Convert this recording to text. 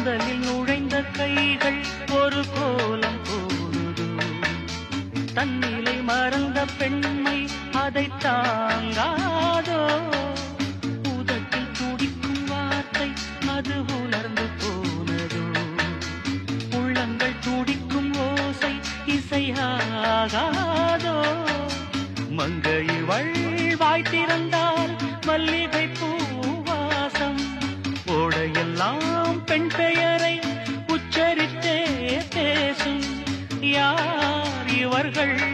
கூந்தலில் நுழைந்த கைகள் ஒரு கோலம் போடுதோ தன்னிலை மறந்த பெண்மை அதை தாங்காதோ உதட்டில் துடிக்கும் வார்த்தை அது உலர்ந்து போனதோ உள்ளங்கள் துடிக்கும் ஓசை இசையாகாதோ மங்கை வாய் திறந்தால் மல்லிகை பூவாசம் ஓடையெல்லாம் பெண் பெயரை உச்சரித்தே பேசும் யார் இவர்கள்